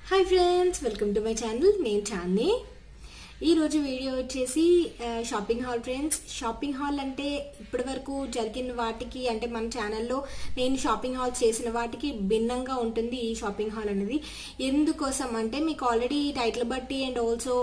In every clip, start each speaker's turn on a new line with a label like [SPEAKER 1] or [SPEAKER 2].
[SPEAKER 1] Hi friends welcome to my channel నేను చాన్ని ఈరోజు వీడియో వచ్చేసి ఆ, shopping haul friends shopping haul అంటే ఇప్పటి వరకు జరిగిన వాటికి అంటే మన ఛానల్లో నేను షాపింగ్ హాల్ చేసిన వాటికి భిన్నంగా ఉంటుంది ఈ షాపింగ్ హాల్ అనేది ఎందుకోసం అంటే మీకు ఆల్రెడీ టైటిల్ బట్టి అండ్ ఆల్సో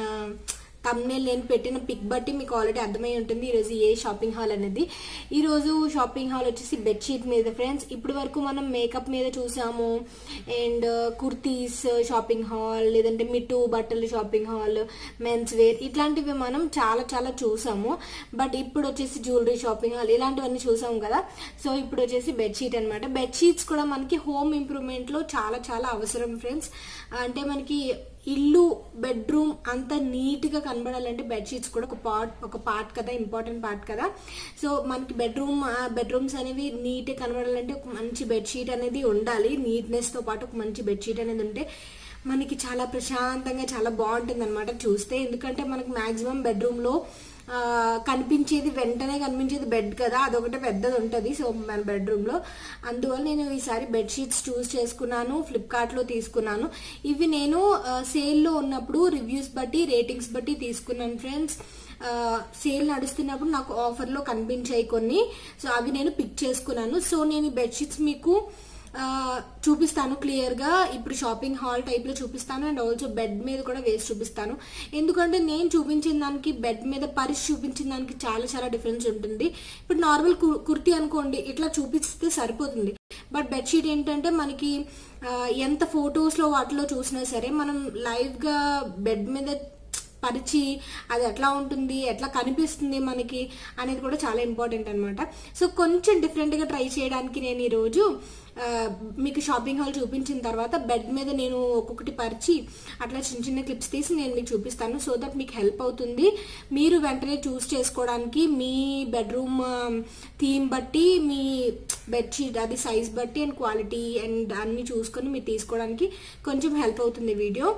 [SPEAKER 1] తమ్నేల్ నేను పెట్టిన పిక్ బట్టి మీకు ఆల్రెడీ అర్థమై ఉంటుంది ఈరోజు ఏ షాపింగ్ హాల్ అనేది ఈరోజు షాపింగ్ హాల్ వచ్చేసి బెడ్షీట్ మీద ఫ్రెండ్స్ ఇప్పటి వరకు మనం మేకప్ మీద చూసాము అండ్ కుర్తీస్ షాపింగ్ హాల్ లేదంటే మిట్టు బట్టలు షాపింగ్ హాల్ మెన్స్ వేర్ ఇట్లాంటివి మనం చాలా చాలా చూసాము బట్ ఇప్పుడు వచ్చేసి జ్యువెలరీ షాపింగ్ హాల్ ఇలాంటివన్నీ చూసాము కదా సో ఇప్పుడు వచ్చేసి బెడ్షీట్ అనమాట బెడ్షీట్స్ కూడా మనకి హోమ్ ఇంప్రూవ్మెంట్ లో చాలా చాలా అవసరం ఫ్రెండ్స్ అంటే మనకి ఇల్లు బెడ్రూమ్ అంత నీట్ గా కనబడాలంటే బెడ్షీట్స్ కూడా ఒక పార్ట్ ఒక పార్ట్ కదా ఇంపార్టెంట్ పార్ట్ కదా సో మనకి బెడ్రూమ్ బెడ్రూమ్స్ అనేవి నీట్ గా కనబడాలంటే ఒక మంచి బెడ్షీట్ అనేది ఉండాలి నీట్నెస్ తో పాటు ఒక మంచి బెడ్షీట్ అనేది ఉంటే మనకి చాలా ప్రశాంతంగా చాలా బాగుంటుంది అనమాట చూస్తే ఎందుకంటే మనకి మాక్సిమం బెడ్రూమ్ లో ఆ, కనిపించేది వెంటనే కనిపించేది బెడ్ కదా అదొకటి పెద్దది ఉంటుంది సో మన బెడ్రూమ్ లో అందువల్ల నేను ఈసారి బెడ్షీట్స్ చూస్ చేసుకున్నాను ఫ్లిప్కార్ట్ లో తీసుకున్నాను ఇవి నేను సేల్ లో ఉన్నప్పుడు రివ్యూస్ బట్టి రేటింగ్స్ బట్టి తీసుకున్నాను ఫ్రెండ్స్ సేల్ నడుస్తున్నప్పుడు నాకు ఆఫర్ లో కనిపించాయి కొన్ని సో అవి నేను పిక్ చేసుకున్నాను సో నేను ఈ బెడ్షీట్స్ మీకు ఆ, చూపిస్తాను క్లియర్ గా ఇప్పుడు షాపింగ్ హాల్ టైప్ లో చూపిస్తాను అండ్ ఆల్సో బెడ్ మీద కూడా వేసి చూపిస్తాను ఎందుకంటే నేను చూపించిన దానికి బెడ్ మీద పరిచి చూపించిన దానికి చాలా చాలా డిఫరెన్స్ ఉంటుంది ఇప్పుడు నార్మల్ కుర్తీ అనుకోండి ఇట్లా చూపిస్తే సరిపోతుంది బట్ బెడ్షీట్ ఏంటంటే మనకి ఆ, ఎంత ఫొటోస్ లో వాటిలో చూసినా సరే మనం లైవ్ గా బెడ్ మీద పరిచి అది ఎట్లా ఉంటుంది ఎట్లా కనిపిస్తుంది మనకి అనేది కూడా చాలా ఇంపార్టెంట్ అనమాట సో కొంచెం డిఫరెంట్ గా ట్రై చేయడానికి నేను ఈరోజు ఆ, మీకు షాపింగ్ హాల్ చూపించిన తర్వాత బెడ్ మీద నేను ఒక్కొక్కటి పరిచి అట్లా చిన్న చిన్న క్లిప్స్ తీసి నేను మీకు చూపిస్తాను సో దట్ మీకు హెల్ప్ అవుతుంది మీరు వెంటనే చూస్ చేసుకోవడానికి మీ బెడ్రూమ్ థీమ్ బట్టి మీ బెడ్షీట్ అది సైజ్ బట్టి అండ్ క్వాలిటీ అండ్ అన్ని చూసుకొని మీరు తీసుకోవడానికి కొంచెం హెల్ప్ అవుతుంది వీడియో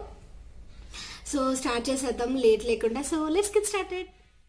[SPEAKER 1] సో స్టార్ట్ చేసేద్దాం లేట్ లేకుండా so let's get started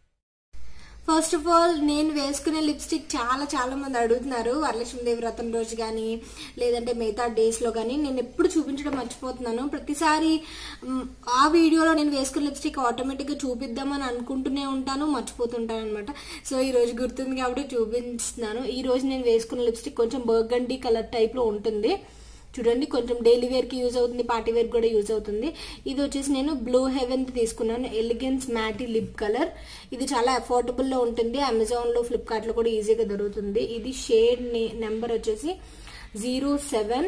[SPEAKER 1] first of all నేను వేసుకునే లిప్స్టిక్ చాలా చాలా మంది అడుగుతున్నారు వరలక్ష్మీదేవి వ్రతం రోజు కానీ లేదంటే మిగతా డేస్ లో కానీ నేను ఎప్పుడు చూపించడం మర్చిపోతున్నాను ప్రతిసారి మ్, ఆ వీడియోలో నేను వేసుకున్న లిప్స్టిక్ ఆటోమేటిక్ గా చూపిద్దామని అనుకుంటూనే ఉంటాను మర్చిపోతుంటాను అనమాట సో ఈ రోజు గుర్తుంది కాబట్టి చూపిస్తున్నాను ఈ రోజు నేను వేసుకున్న లిప్స్టిక్ కొంచెం బర్గండీ కలర్ టైప్ లో ఉంటుంది చూడండి కొంచెం డైలీ వేర్ కి యూజ్ అవుతుంది పార్టీ వేర్ కూడా యూజ్ అవుతుంది ఇది వచ్చేసి నేను బ్లూ హెవెన్ తీసుకున్నాను ఎలిగెన్స్ మ్యాటీ లిప్ కలర్ ఇది చాలా అఫోర్డబుల్ లో ఉంటుంది అమెజాన్ లో ఫ్లిప్కార్ట్ లో కూడా ఈజీగా దొరుకుతుంది ఇది షేడ్ నెంబర్ వచ్చేసి జీరో సెవెన్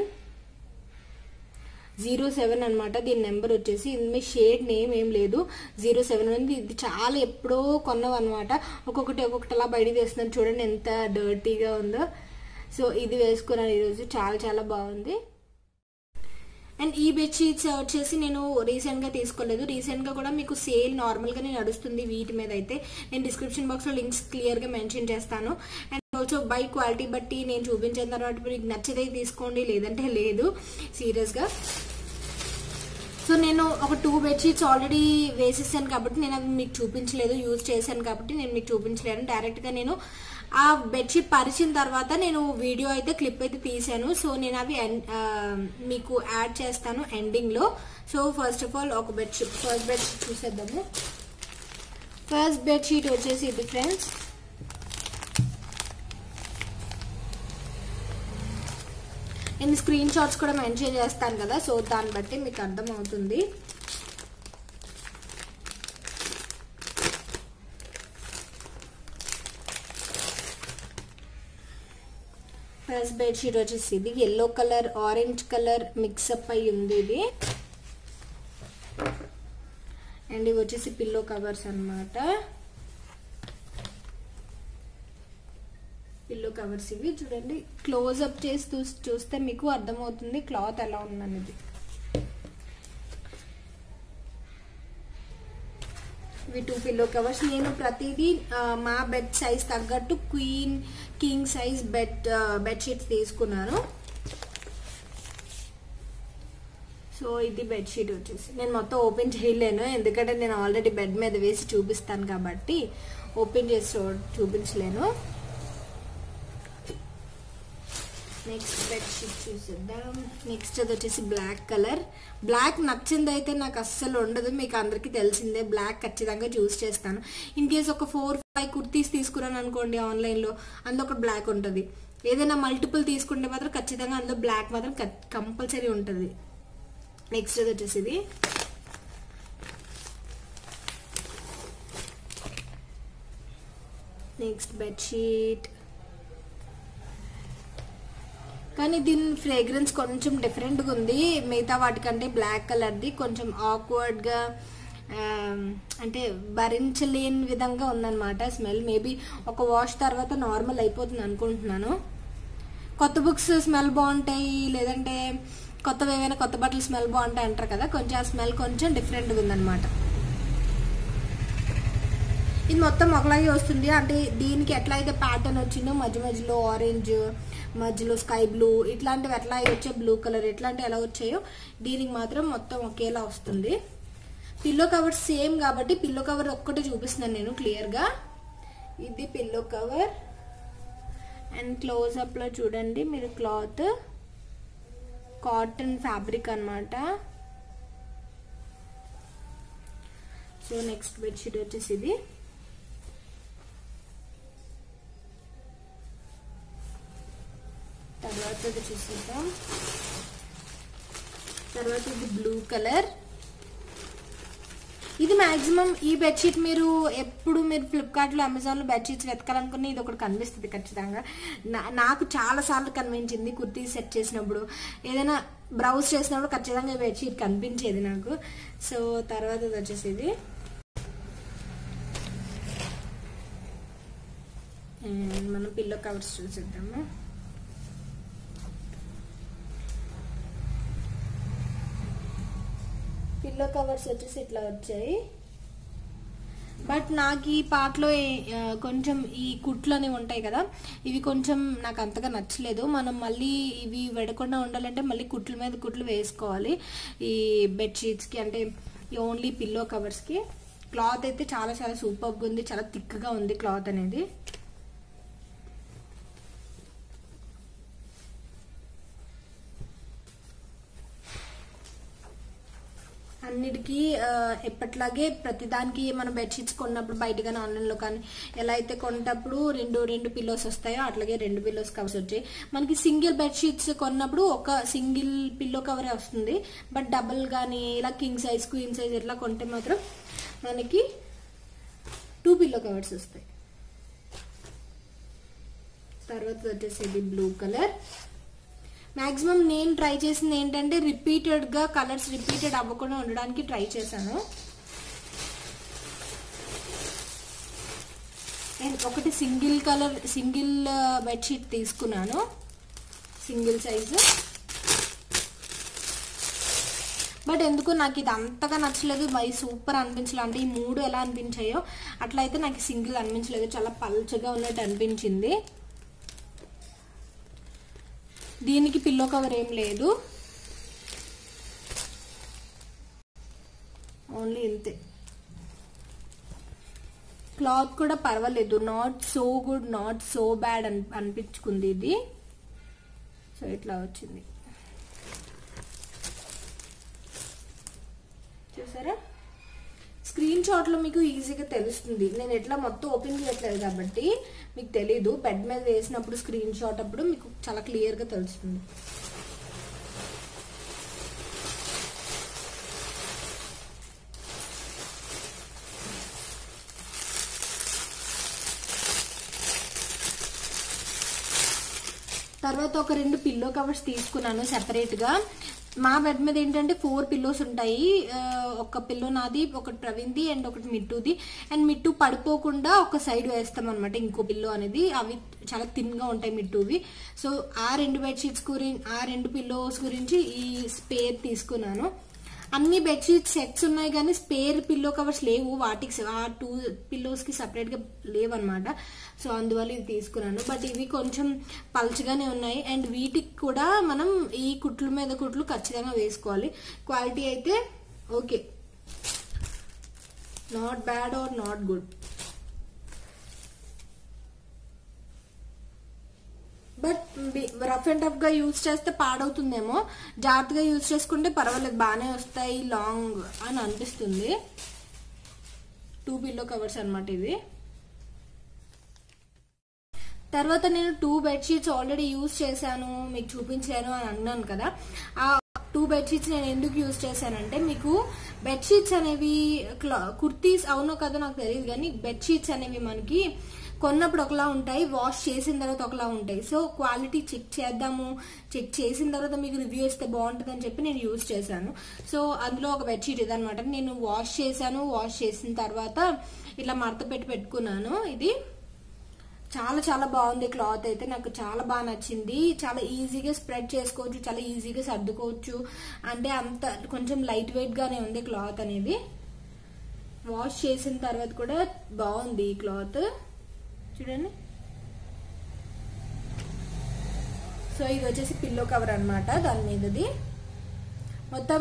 [SPEAKER 1] జీరో సెవెన్ అనమాట దీని నెంబర్ వచ్చేసి ఇందులో షేడ్ నేమ్ ఏం లేదు జీరో సెవెన్ ఉంది ఇది చాలా ఎప్పుడో కొన్నాం అనమాట ఒక్కొక్కటి ఒక్కొక్కటి అలా బయట తీస్తున్నాను చూడండి ఎంత డర్టీగా ఉందో సో ఇది వేసుకున్నాను ఈరోజు చాలా చాలా బాగుంది అండ్ ఈ బెడ్షీట్స్ వచ్చేసి నేను రీసెంట్ గా తీసుకోలేదు రీసెంట్ గా కూడా మీకు సేల్ నార్మల్ గానే నడుస్తుంది వీటి మీద అయితే నేను డిస్క్రిప్షన్ బాక్స్ లో లింక్స్ క్లియర్ గా మెన్షన్ చేస్తాను అండ్ ఆల్సో బై క్వాలిటీ బట్టి నేను చూపించిన తర్వాత మీకు నచ్చదే తీసుకోండి లేదంటే లేదు సీరియస్ గా సో నేను ఒక టూ బెడ్షీట్స్ ఆల్రెడీ వేసేసాను కాబట్టి నేను అవి మీకు చూపించలేదు యూజ్ చేశాను కాబట్టి నేను మీకు చూపించలేను డైరెక్ట్ గా నేను ఆ బెడ్షీట్ పరిచిన తర్వాత నేను వీడియో అయితే క్లిప్ అయితే తీసాను సో నేను అవి end- ఆ, మీకు యాడ్ చేస్తాను ఎండింగ్ లో సో ఫస్ట్ ఆఫ్ ఆల్ ఒక బెడ్షీట్ ఫస్ట్ బెడ్షీట్ చూసేద్దాము ఫస్ట్ బెడ్షీట్ వచ్చేసి ఇది ఫ్రెండ్స్ నేను స్క్రీన్ షాట్స్ కూడా మెన్షన్ చేస్తాను కదా సో దాన్ని బట్టి మీకు అర్థమవుతుంది ఫస్ట్ బెడ్షీట్ వచ్చేసి ఇది yellow colour orange colour mixup అయి ఉంది ఇది అండ్ ఇవి వచ్చేసి పిల్లో కవర్స్ అన్నమాట పిల్లో కవర్స్ ఇవి చూడండి క్లోజ్ అప్ చేసి చూస్- చూస్తే మీకు అర్థమవుతుంది క్లాత్ ఎలా ఉందనేది ఇవి టూ పిల్లో కవర్స్ నేను ప్రతిదీ ఆ, మా బెడ్ సైజ్ తగ్గట్టు queen king size bed bedsheets తీసుకున్నాను సో ఇది బెడ్షీట్ వచ్చేసి నేను మొత్తం ఓపెన్ చేయలేను ఎందుకంటే నేను ఆల్రెడీ బెడ్ మీద వేసి చూపిస్తాను కాబట్టి ఓపెన్ చేసి చూ- చూపించలేను నెక్స్ట్ బెడ్షీట్ చూసేద్దాం నెక్స్ట్ అది వచ్చేసి బ్లాక్ కలర్ బ్లాక్ నచ్చింది అయితే నాకు అస్సలు ఉండదు మీకు అందరికీ తెలిసిందే బ్లాక్ ఖచ్చితంగా చూస్ చేస్తాను ఇన్ కేస్ ఒక ఫోర్ ఫైవ్ కుర్తీస్ తీసుకున్నాను అనుకోండి ఆన్లైన్లో అందులో ఒక బ్లాక్ ఉంటుంది ఏదైనా మల్టిపుల్ తీసుకుంటే మాత్రం ఖచ్చితంగా అందులో బ్లాక్ మాత్రం కంపల్సరీ ఉంటుంది నెక్స్ట్ అది వచ్చేసి ఇది నెక్స్ట్ బెడ్షీట్ కానీ దీని ఫ్రేగ్రెన్స్ కొంచెం డిఫరెంట్గా ఉంది మిగతా వాటికంటే బ్లాక్ కలర్ది కొంచెం ఆక్వర్డ్గా అంటే భరించలేని విధంగా ఉందన్నమాట స్మెల్ మేబీ ఒక వాష్ తర్వాత నార్మల్ అయిపోతుంది అనుకుంటున్నాను కొత్త బుక్స్ స్మెల్ బాగుంటాయి లేదంటే కొత్తవి ఏమైనా కొత్త బట్టలు స్మెల్ బాగుంటాయి అంటారు కదా కొంచెం ఆ స్మెల్ కొంచెం డిఫరెంట్గా ఉందన్నమాట ఇది మొత్తం ఒకలాగే వస్తుంది అంటే దీనికి ఎట్లా అయితే ప్యాటర్న్ వచ్చిందో మధ్య మధ్యలో ఆరెంజ్ మధ్యలో స్కై బ్లూ ఇట్లాంటివి ఎట్లా వచ్చే బ్లూ కలర్ ఇట్లాంటివి ఎలా వచ్చాయో దీనికి మాత్రం మొత్తం ఒకేలా వస్తుంది పిల్లో కవర్ సేమ్ కాబట్టి పిల్లో కవర్ ఒక్కటే చూపిస్తున్నాను నేను క్లియర్గా ఇది పిల్లో కవర్ అండ్ క్లోజ్అప్లో చూడండి మీరు క్లాత్ కాటన్ ఫ్యాబ్రిక్ అనమాట సో నెక్స్ట్ బెడ్షీట్ వచ్చేసి ఇది తర్వాత ఇది చూసేద్దాం తర్వాత ఇది బ్లూ కలర్ ఇది మాక్సిమం ఈ బెడ్షీట్ మీరు ఎప్పుడు మీరు ఫ్లిప్కార్ట్లో అమెజాన్లో బెడ్షీట్స్ వెతకాలనుకుని ఇది ఒకటి కనిపిస్తుంది ఖచ్చితంగా నా- నాకు చాలా సార్లు కనిపించింది కుర్తీ సెట్ చేసినప్పుడు ఏదైనా బ్రౌజ్ చేసినప్పుడు ఖచ్చితంగా ఈ బెడ్షీట్ కనిపించేది నాకు సో తర్వాత ఇది వచ్చేసి ఇది And మనం పిల్లో కవర్స్ చూసేద్దాము పిల్లో కవర్స్ వచ్చేసి ఇట్లా వచ్చాయి బట్ నాకు ఈ పాటలో కొంచెం ఈ కుట్లు అనేవి ఉంటాయి కదా ఇవి కొంచెం నాకు అంతగా నచ్చలేదు మనం మళ్ళీ ఇవి వెడకుండా ఉండాలంటే మళ్ళీ కుట్ల మీద కుట్లు వేసుకోవాలి ఈ బెడ్షీట్స్కి అంటే ఓన్లీ పిల్లో కవర్స్కి క్లాత్ అయితే చాలా చాలా సూపర్గా ఉంది చాలా థిక్గా ఉంది క్లాత్ అనేది అన్నిటికీ ఆ, ఎప్పట్లాగే ప్రతిదానికి మనం బెడ్షీట్స్ కొన్నప్పుడు బయట కానీ ఆన్లైన్లో కానీ ఎలా అయితే కొన్నప్పుడు రెండు రెండు పిల్లోస్ వస్తాయో అట్లాగే రెండు పిల్లోస్ కవర్స్ వచ్చాయి మనకి సింగిల్ బెడ్షీట్స్ కొన్నప్పుడు ఒక సింగిల్ పిల్లో కవరే వస్తుంది బట్ డబుల్ కానీ ఇలా కింగ్ సైజ్ క్వీన్ సైజ్ ఇట్లా కొంటే మాత్రం మనకి టూ పిల్లో కవర్స్ వస్తాయి తర్వాత వచ్చేసి ఇది బ్లూ కలర్ మాక్సిమం నేను ట్రై చేసింది ఏంటంటే రిపీటెడ్గా కలర్స్ రిపీటెడ్ అవ్వకుండా ఉండడానికి ట్రై చేశాను అండ్ ఒకటి సింగిల్ కలర్ సింగిల్ బెడ్షీట్ తీసుకున్నాను సింగిల్ సైజు బట్ ఎందుకో నాకు ఇది అంతగా నచ్చలేదు మై సూపర్ అనిపించలేదు అంటే ఈ మూడు ఎలా అనిపించాయో అట్లయితే నాకు సింగిల్ అనిపించలేదు చాలా పల్చగా ఉన్నట్టు అనిపించింది దీనికి పిల్లో కవర్ ఏం లేదు ఓన్లీ ఇంతే క్లాత్ కూడా పర్వాలేదు not so good not so bad అని అనిపించుకుంది ఇది సో ఇట్లా వచ్చింది చూసారా స్క్రీన్ షాట్లో మీకు ఈజీగా తెలుస్తుంది నేను ఎట్లా మొత్తం ఓపెన్ చేయట్లేదు కాబట్టి మీకు తెలీదు బెడ్ మీద వేసినప్పుడు స్క్రీన్ షాట్ అప్పుడు మీకు చాలా క్లియర్గా తెలుస్తుంది తర్వాత ఒక రెండు పిల్లో కవర్స్ తీసుకున్నాను సెపరేట్గా మా బెడ్ మీద ఏంటంటే ఫోర్ పిల్లోస్ ఉంటాయి ఆ, ఒక పిల్లో నాది ఒకటి ప్రవీణ్ది అండ్ ఒకటి మిట్టుది అండ్ మిట్టు పడిపోకుండా ఒక సైడ్ వేస్తాం అనమాట ఇంకో పిల్లో అనేది అవి చాలా థిన్గా ఉంటాయి మిట్టువి సో ఆ రెండు బెడ్షీట్స్ గురించి ఆ రెండు పిల్లోస్ గురించి ఈ స్పేర్ తీసుకున్నాను అన్ని బెడ్షీట్ సెట్స్ ఉన్నాయి కానీ స్పేర్ పిల్లో కవర్స్ లేవు వాటికి స- ఆ టూ పిల్లోస్కి సపరేట్గా లేవన్నమాట సో అందువల్ల ఇది తీసుకున్నాను బట్ ఇవి కొంచెం పల్చగానే ఉన్నాయి అండ్ వీటికి కూడా మనం ఈ కుట్ల మీద కుట్లు ఖచ్చితంగా వేసుకోవాలి క్వాలిటీ అయితే okay not bad or not good but rough and tough గా యూజ్ చేస్తే పాడవుతుందేమో జాగ్రత్తగా యూజ్ చేసుకుంటే పర్వాలేదు బాగానే వస్తాయి లాంగ్ అని అనిపిస్తుంది టూ పిల్లో కవర్స్ అన్నమాట ఇవి తర్వాత నేను టూ బెడ్షీట్స్ ఆల్రెడీ యూజ్ చేశాను మీకు చూపించాను అని అన్నాను కదా ఆ టూ బెడ్షీట్స్ నేను ఎందుకు యూజ్ చేశానంటే మీకు బెడ్షీట్స్ అనేవి క్లా కుర్తీస్ అవునో కదా నాకు తెలియదు కానీ బెడ్షీట్స్ అనేవి మనకి కొన్నప్పుడు ఒకలా ఉంటాయి వాష్ చేసిన తర్వాత ఒకలా ఉంటాయి సో క్వాలిటీ చెక్ చేద్దాము చెక్ చేసిన తర్వాత మీకు రివ్యూ ఇస్తే బాగుంటుంది అని చెప్పి నేను యూజ్ చేశాను సో అందులో ఒక బెడ్షీట్ ఇదనమాట నేను వాష్ చేశాను వాష్ చేసిన తర్వాత ఇట్లా మడత పెట్టి పెట్టుకున్నాను ఇది చాలా చాలా బాగుంది క్లాత్ అయితే నాకు చాలా బాగా నచ్చింది చాలా ఈజీగా స్ప్రెడ్ చేసుకోవచ్చు చాలా ఈజీగా సర్దుకోవచ్చు అంటే అంత కొంచెం లైట్ వెయిట్ గానే ఉంది క్లాత్ అనేది వాష్ చేసిన తర్వాత కూడా బాగుంది ఈ క్లాత్ చూడండి సో ఇది వచ్చేసి పిల్లో కవర్ అన్నమాట దాని మీదది మొత్తం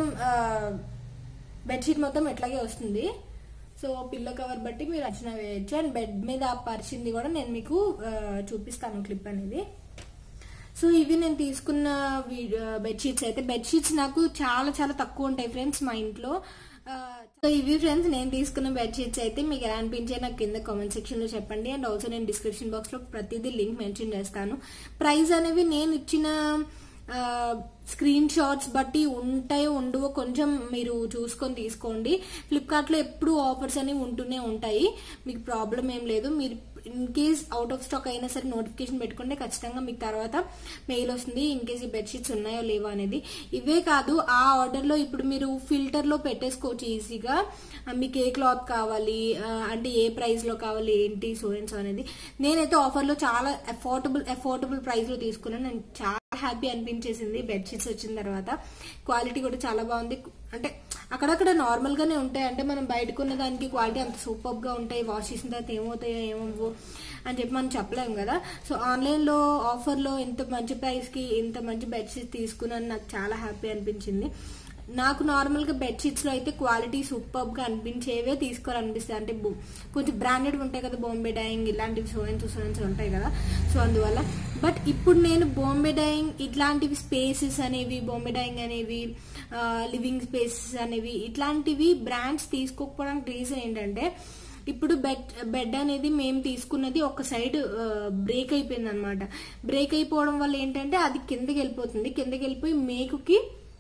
[SPEAKER 1] బెడ్షీట్ మొత్తం ఎట్లాగే వస్తుంది సో పిల్లో కవర్ బట్టి మీరు అంచనా వేయచ్చు అండ్ బెడ్ మీద పరిచింది కూడా నేను మీకు ఆ, చూపిస్తాను క్లిప్ అనేది సో ఇవి నేను తీసుకున్న బెడ్షీట్స్ అయితే బెడ్షీట్స్ నాకు చాలా చాలా తక్కువ ఉంటాయి ఫ్రెండ్స్ మా ఇంట్లో ఆ, సో ఇవి ఫ్రెండ్స్ నేను తీసుకున్న బెడ్షీట్స్ అయితే మీకు ఎలా అనిపించే నాకు కింద కామెంట్ సెక్షన్ లో చెప్పండి అండ్ ఆల్సో నేను డిస్క్రిప్షన్ బాక్స్ లో ప్రతిదీ లింక్ మెన్షన్ చేస్తాను ప్రైస్ అనేవి నేను ఇచ్చిన స్క్రీన్ షాట్స్ బట్టి ఉంటాయో ఉండవో కొంచెం మీరు చూసుకొని తీసుకోండి ఫ్లిప్కార్ట్లో ఎప్పుడు ఆఫర్స్ అనేవి ఉంటూనే ఉంటాయి మీకు ప్రాబ్లం ఏం లేదు మీరు in case out of stock అయినా సరే నోటిఫికేషన్ పెట్టుకుంటే ఖచ్చితంగా మీకు తర్వాత మెయిల్ వస్తుంది ఇన్ కేస్ ఈ బెడ్షీట్స్ ఉన్నాయో లేవో అనేది ఇవే కాదు ఆ ఆర్డర్లో ఇప్పుడు మీరు ఫిల్టర్లో పెట్టేసుకోవచ్చు ఈజీగా ఆ, మీకు ఏ క్లాత్ కావాలి ఆ, అంటే ఏ ప్రైస్లో కావాలి ఏంటి సో అండ్ సో అనేది నేనైతే ఆఫర్లో చాలా అఫోర్డబుల్ అఫోర్డబుల్ ప్రైస్లో తీసుకున్నాను నేను చాలా హ్యాపీ అనిపించేసింది బెడ్షీట్స్ వచ్చిన తర్వాత క్వాలిటీ కూడా చాలా బాగుంది అంటే అక్కడక్కడ నార్మల్ గానే ఉంటాయి అంటే మనం బయట కొన్న దానికి క్వాలిటీ అంత సూపర్ గా ఉంటాయి వాష్ చేసిన తర్వాత ఏమవుతాయో ఏమవ్వు అని చెప్పి మనం చెప్పలేము కదా సో ఆన్లైన్ లో ఆఫర్ లో ఇంత మంచి ప్రైస్ కి ఇంత మంచి బెడ్షీట్ తీసుకున్నాను నాకు చాలా హ్యాపీ అనిపించింది నాకు నార్మల్ గా బెడ్షీట్స్ లో అయితే క్వాలిటీ సూపర్ గా అనిపించేవే తీసుకోవాలనిపిస్తాయి అంటే బు- కొంచెం బ్రాండెడ్ ఉంటాయి కదా బాంబే డైయింగ్ ఇలాంటివి సోయన్స్ సోయన్స్ ఉంటాయి కదా సో అందువల్ల బట్ ఇప్పుడు నేను బాంబే డైయింగ్ ఇట్లాంటివి స్పేసెస్ అనేవి బాంబే డైయింగ్ అనేవి లివింగ్ స్పేసెస్ అనేవి ఇట్లాంటివి బ్రాండ్స్ తీసుకోకపోవడానికి రీజన్ ఏంటంటే ఇప్పుడు బెడ్ బెడ్ అనేది మేము తీసుకున్నది ఒక సైడ్ బ్రేక్ అయిపోయింది అనమాట బ్రేక్ అయిపోవడం వల్ల ఏంటంటే అది కిందకి వెళ్ళిపోతుంది కిందకి వెళ్ళిపోయి మేకుకి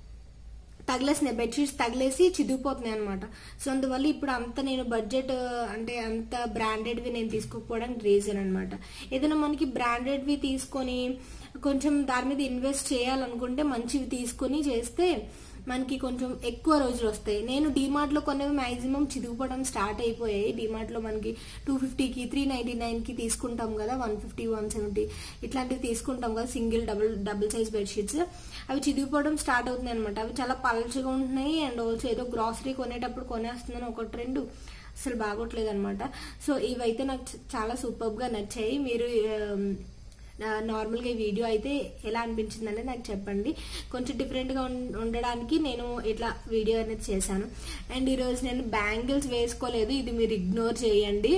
[SPEAKER 1] తగిలేసినాయి బెడ్షీట్స్ తగిలేసి చిదిగిపోతున్నాయి అనమాట సో అందువల్ల ఇప్పుడు అంత నేను బడ్జెట్ అంటే అంత బ్రాండెడ్వి నేను తీసుకోకపోవడానికి రీజన్ అనమాట ఏదైనా మనకి బ్రాండెడ్వి తీసుకొని కొంచెం దాని మీద ఇన్వెస్ట్ చేయాలనుకుంటే మంచివి తీసుకొని చేస్తే మనకి కొంచెం ఎక్కువ రోజులు వస్తాయి నేను డిమార్ట్ లో కొనేవి మాక్సిమం చిదిగిపోవడం స్టార్ట్ అయిపోయాయి డిమార్ట్ లో మనకి టూ ఫిఫ్టీకి త్రీ నైన్టీ నైన్ కి తీసుకుంటాం కదా వన్ ఫిఫ్టీ వన్ సెవెంటీ ఇట్లాంటివి తీసుకుంటాం కదా single double double size bedsheets అవి చిదిగిపోవడం స్టార్ట్ అవుతున్నాయి అనమాట అవి చాలా పల్చగా ఉంటున్నాయి అండ్ ఆల్సో ఏదో గ్రాసరీ కొనేటప్పుడు కొనేస్తున్నాను ఒక ట్రెండ్ అసలు బాగోట్లేదు అనమాట సో ఇవైతే నాకు చ- చాలా సూపర్ గా నచ్చాయి మీరు ఆమ్, నార్మల్గా ఈ వీడియో అయితే ఎలా అనిపించింది అనేది నాకు చెప్పండి కొంచెం డిఫరెంట్గా ఉం- ఉండడానికి నేను ఇట్లా వీడియో అనేది చేశాను అండ్ ఈరోజు నేను బ్యాంగిల్స్ వేసుకోలేదు ఇది మీరు ఇగ్నోర్ చేయండి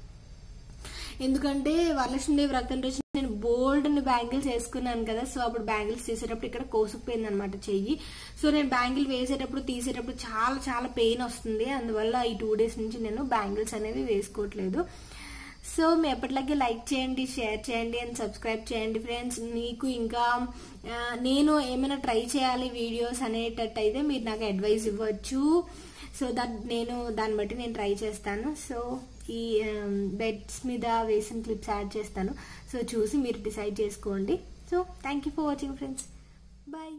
[SPEAKER 1] ఎందుకంటే వరలక్ష్మీదేవి వ్రతం రోజు నేను బోల్డ్ బ్యాంగిల్స్ వేసుకున్నాను కదా సో అప్పుడు బ్యాంగిల్స్ తీసేటప్పుడు ఇక్కడ కోసుకుపోయింది అనమాట చెయ్యి సో నేను బ్యాంగిల్ వేసేటప్పుడు తీసేటప్పుడు చాలా చాలా పెయిన్ వస్తుంది అందువల్ల ఈ టూ డేస్ నుంచి నేను బ్యాంగిల్స్ అనేవి వేసుకోవట్లేదు సో మీ ఎప్పటిలాగే లైక్ చేయండి షేర్ చేయండి అండ్ సబ్స్క్రైబ్ చేయండి ఫ్రెండ్స్ మీకు ఇంకా ఆ, నేను ఏమైనా ట్రై చేయాలి వీడియోస్ అనేటట్టు అయితే మీరు నాకు అడ్వైస్ ఇవ్వచ్చు సో దట్ నేను దాన్ని బట్టి నేను ట్రై చేస్తాను సో ఈ బెడ్స్ మీద వేసిన క్లిప్స్ యాడ్ చేస్తాను సో చూసి మీరు డిసైడ్ చేసుకోండి so thank you for watching friends bye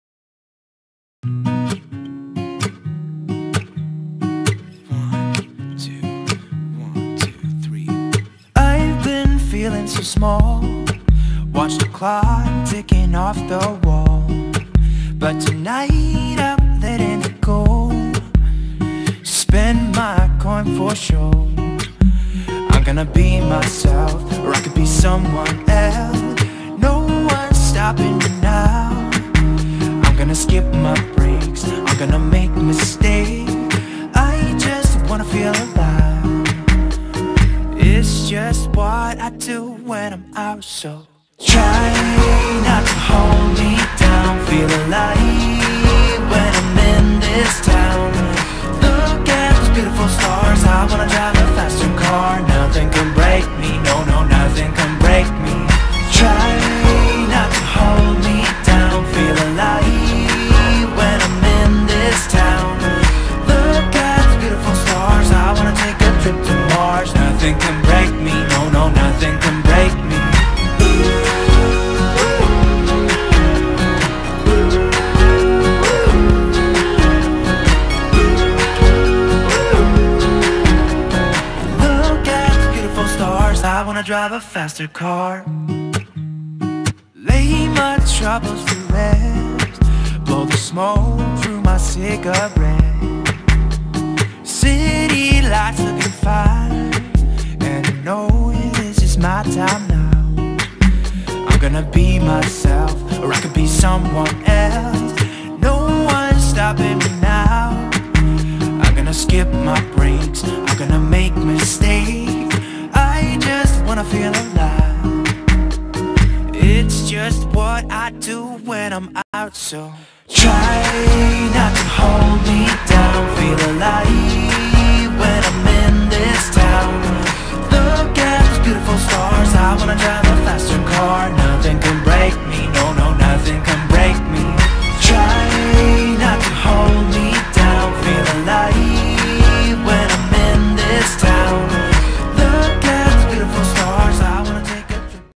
[SPEAKER 2] One, two, one, two, three. I've been feeling so small. Watch the clock ticking off the wall. But tonight I'm letting it go. Spend my coin for sure. I'm gonna be myself, or I could be someone else. No one's stopping me now. I'm gonna skip my breaks. I'm gonna make mistakes. I just wanna feel alive. It's just what I do when I'm out, so Try not to hold me down, feel alive when I'm in this town. Look at those beautiful stars, I wanna drive a faster car. Nothing can break me, no, no, nothing can break me. Try not to hold me down, feel alive when I'm in this town. Look at those beautiful stars, I wanna take a trip to Mars. Nothing can break me, no, no, nothing can break me. Look at the beautiful stars. I wanna drive a faster car. Lay my troubles to rest. Blow the smoke through my cigarette. City lights looking fine. And I know this is my time now. I'm gonna be myself, or I could be someone else. No one's stopping me now. I'm gonna skip my breaks. I'm gonna make mistakes. I just wanna feel alive. It's just what I do when I'm out, so try not to hold me down. Feel alive